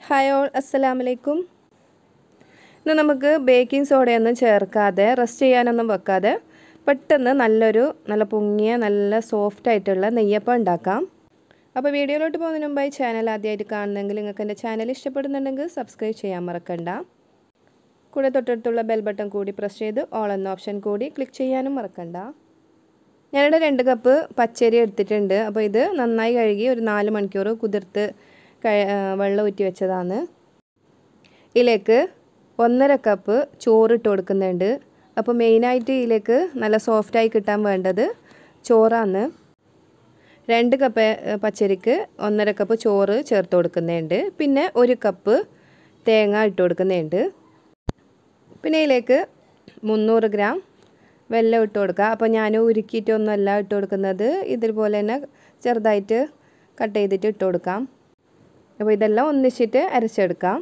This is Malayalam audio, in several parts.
ഹായ് ഓൾ അസ്സലാമു അലൈക്കും ഇന്ന് നമുക്ക് ബേക്കിംഗ് സോഡയൊന്നും ചേർക്കാതെ റെസ്റ്റ് ചെയ്യാനൊന്നും വെക്കാതെ പെട്ടെന്ന് നല്ലൊരു നല്ല പൊങ്ങിയ നല്ല സോഫ്റ്റ് ആയിട്ടുള്ള നെയ്യപ്പം ഉണ്ടാക്കാം അപ്പോൾ വീഡിയോയിലോട്ട് പോകുന്നതിന് മുമ്പായി ചാനൽ ആദ്യമായിട്ട് കാണുന്നെങ്കിൽ നിങ്ങൾക്ക് എൻ്റെ ചാനൽ ഇഷ്ടപ്പെടുന്നുണ്ടെങ്കിൽ സബ്സ്ക്രൈബ് ചെയ്യാൻ മറക്കണ്ട കൂടെ തൊട്ടടുത്തുള്ള ബെൽ ബട്ടൺ കൂടി പ്രസ് ചെയ്ത് ഓൾ എന്ന ഓപ്ഷൻ കൂടി ക്ലിക്ക് ചെയ്യാനും മറക്കണ്ട ഞാനിവിടെ രണ്ട് കപ്പ് പച്ചരി എടുത്തിട്ടുണ്ട് അപ്പോൾ ഇത് നന്നായി കഴുകി ഒരു നാല് മണിക്കൂർ കുതിർത്ത് വെള്ളം ഊറ്റി വെച്ചതാണ് ഇതിലേക്ക് ഒന്നര കപ്പ് ചോറിട്ട് കൊടുക്കുന്നുണ്ട് അപ്പോൾ മെയിനായിട്ട് ഇതിലേക്ക് നല്ല സോഫ്റ്റായി കിട്ടാൻ വേണ്ടത് ചോറാണ് രണ്ട് കപ്പ് പച്ചരിക്ക് ഒന്നര കപ്പ് ചോറ് ചേർത്ത് കൊടുക്കുന്നുണ്ട് പിന്നെ ഒരു കപ്പ് തേങ്ങ ഇട്ട് കൊടുക്കുന്നുണ്ട് പിന്നെ ഇതിലേക്ക് മുന്നൂറ് ഗ്രാം വെല്ലം ഇട്ട് കൊടുക്കുക അപ്പോൾ ഞാൻ ഉരുക്കിയിട്ടൊന്നുമല്ല ഇട്ട് കൊടുക്കുന്നത് ഇതുപോലെ തന്നെ ചെറുതായിട്ട് കട്ട് ചെയ്തിട്ട് ഇട്ട് കൊടുക്കാം അപ്പോൾ ഇതെല്ലാം ഒന്നിച്ചിട്ട് അരച്ചെടുക്കാം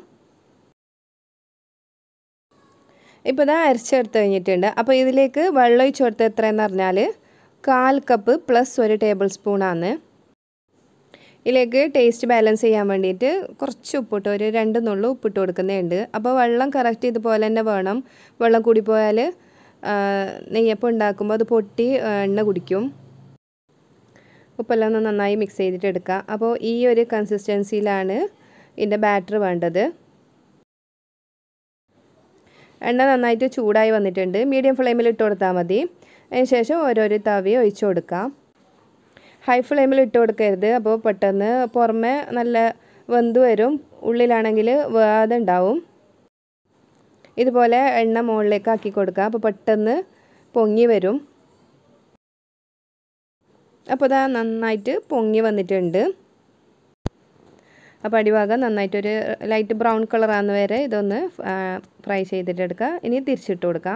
ഇപ്പോൾ ഇതാ അരച്ചെടുത്ത് കഴിഞ്ഞിട്ടുണ്ട് അപ്പോൾ ഇതിലേക്ക് വെള്ളം ഒഴിച്ച് കൊടുത്ത് എത്രയെന്ന് പറഞ്ഞാൽ കാൽ കപ്പ് പ്ലസ് ഒരു ടേബിൾ സ്പൂണാണ് ഇതിലേക്ക് ടേസ്റ്റ് ബാലൻസ് ചെയ്യാൻ വേണ്ടിയിട്ട് കുറച്ച് ഉപ്പിട്ട് ഒരു രണ്ട് നുള്ളു ഉപ്പിട്ട് കൊടുക്കുന്നുണ്ട് അപ്പോൾ വെള്ളം കറക്റ്റ് ഇതുപോലെ തന്നെ വേണം വെള്ളം കൂടിപ്പോയാൽ നെയ്യപ്പം ഉണ്ടാക്കുമ്പോൾ അത് പൊട്ടി എണ്ണ കുടിക്കും ഉപ്പെല്ലാം ഒന്ന് നന്നായി മിക്സ് ചെയ്തിട്ട് എടുക്കുക അപ്പോൾ ഈ ഒരു കൺസിസ്റ്റൻസിയിലാണ് ഇതിൻ്റെ ബാറ്റർ വേണ്ടത് എണ്ണ നന്നായിട്ട് ചൂടായി വന്നിട്ടുണ്ട് മീഡിയം ഫ്ലെയിമിൽ ഇട്ട് കൊടുത്താൽ മതി അതിന് ശേഷം ഓരോരോ തവി ഒഴിച്ചു കൊടുക്കാം ഹൈ ഫ്ലെയിമിൽ ഇട്ട് കൊടുക്കരുത് അപ്പോൾ പെട്ടെന്ന് പുറമെ നല്ല വെന്ത് വരും ഉള്ളിലാണെങ്കിൽ വേദ ഉണ്ടാവും ഇതുപോലെ എണ്ണ മുകളിലേക്ക് ആക്കി കൊടുക്കുക അപ്പോൾ പെട്ടെന്ന് പൊങ്ങി വരും അപ്പോൾ ഇതാ നന്നായിട്ട് പൊങ്ങി വന്നിട്ടുണ്ട് അപ്പോൾ അടിഭാഗം നന്നായിട്ടൊരു ലൈറ്റ് ബ്രൗൺ കളറാകുന്ന വരെ ഇതൊന്ന് ഫ്രൈ ചെയ്തിട്ടെടുക്കുക ഇനി തിരിച്ചിട്ട് കൊടുക്കാം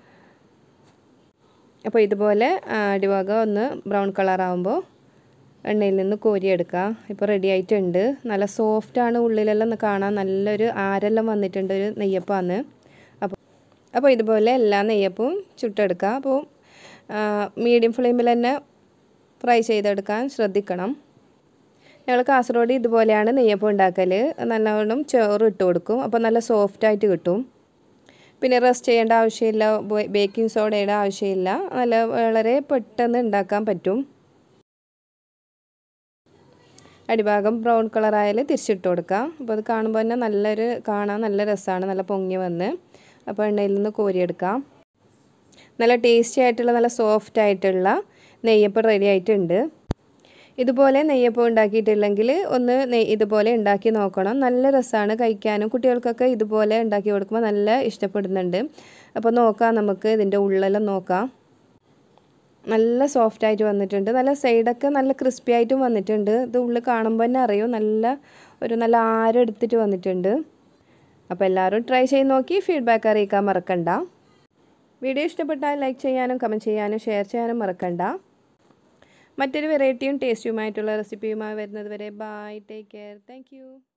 അപ്പോൾ ഇതുപോലെ അടിഭാഗം ഒന്ന് ബ്രൗൺ കളറാകുമ്പോൾ എണ്ണയിൽ നിന്ന് കോരിയെടുക്കുക ഇപ്പോൾ റെഡി ആയിട്ടുണ്ട് നല്ല സോഫ്റ്റാണ് ഉള്ളിലെല്ലാം കാണാൻ നല്ലൊരു ആരെല്ലാം വന്നിട്ടുണ്ട് ഒരു നെയ്യപ്പമാണ് അപ്പോൾ അപ്പോൾ ഇതുപോലെ എല്ലാ നെയ്യപ്പവും ചുട്ടെടുക്കുക അപ്പോൾ മീഡിയം ഫ്ലെയിമിൽ തന്നെ ഫ്രൈ ചെയ്തെടുക്കാൻ ശ്രദ്ധിക്കണം ഞങ്ങൾ കാസർഗോഡ് ഇതുപോലെയാണ് നെയ്യപ്പം ഉണ്ടാക്കൽ നല്ലവണ്ണം ചോറ് ഇട്ട് കൊടുക്കും അപ്പോൾ നല്ല സോഫ്റ്റായിട്ട് കിട്ടും പിന്നെ റെസ്റ്റ് ചെയ്യേണ്ട ആവശ്യമില്ല ബേക്കിംഗ് സോഡയുടെ ആവശ്യമില്ല നല്ല വളരെ പെട്ടെന്ന് ഉണ്ടാക്കാൻ പറ്റും അടിഭാഗം ബ്രൗൺ കളറായാൽ തിരിച്ചിട്ട് കൊടുക്കുക അപ്പോൾ അത് കാണുമ്പോൾ തന്നെ നല്ലൊരു കാണാൻ നല്ല രസമാണ് നല്ല പൊങ്ങി വന്ന് അപ്പോൾ എണ്ണയിൽ നിന്ന് കോരിയെടുക്കാം നല്ല ടേസ്റ്റി ആയിട്ടുള്ള നല്ല സോഫ്റ്റ് ആയിട്ടുള്ള നെയ്യപ്പം റെഡി ആയിട്ടുണ്ട് ഇതുപോലെ നെയ്യപ്പം ഉണ്ടാക്കിയിട്ടില്ലെങ്കിൽ ഒന്ന് നെയ് ഇതുപോലെ ഉണ്ടാക്കി നോക്കണം നല്ല രസമാണ് കഴിക്കാനും കുട്ടികൾക്കൊക്കെ ഇതുപോലെ ഉണ്ടാക്കി കൊടുക്കുമ്പോൾ നല്ല ഇഷ്ടപ്പെടുന്നുണ്ട് അപ്പോൾ നോക്കാം നമുക്ക് ഇതിൻ്റെ ഉള്ളെല്ലാം നോക്കാം നല്ല സോഫ്റ്റ് ആയിട്ട് വന്നിട്ടുണ്ട് നല്ല സൈഡൊക്കെ നല്ല ക്രിസ്പി ആയിട്ടും വന്നിട്ടുണ്ട് ഇത് ഉള്ളിൽ കാണുമ്പോൾ തന്നെ അറിയും നല്ല ഒരു നല്ല ആരെടുത്തിട്ട് വന്നിട്ടുണ്ട് അപ്പോൾ എല്ലാവരും ട്രൈ ചെയ്ത് നോക്കി ഫീഡ്ബാക്ക് അറിയിക്കാൻ മറക്കണ്ട വീഡിയോ ഇഷ്ടപ്പെട്ടാൽ ലൈക്ക് ചെയ്യാനും കമൻറ്റ് ചെയ്യാനും ഷെയർ ചെയ്യാനും മറക്കണ്ട മറ്റൊരു വെറൈറ്റിയും ടേസ്റ്റിയുമായിട്ടുള്ള റെസിപ്പിയുമായി വരുന്നത് വരെ ബൈ ടേക്ക് കെയർ താങ്ക്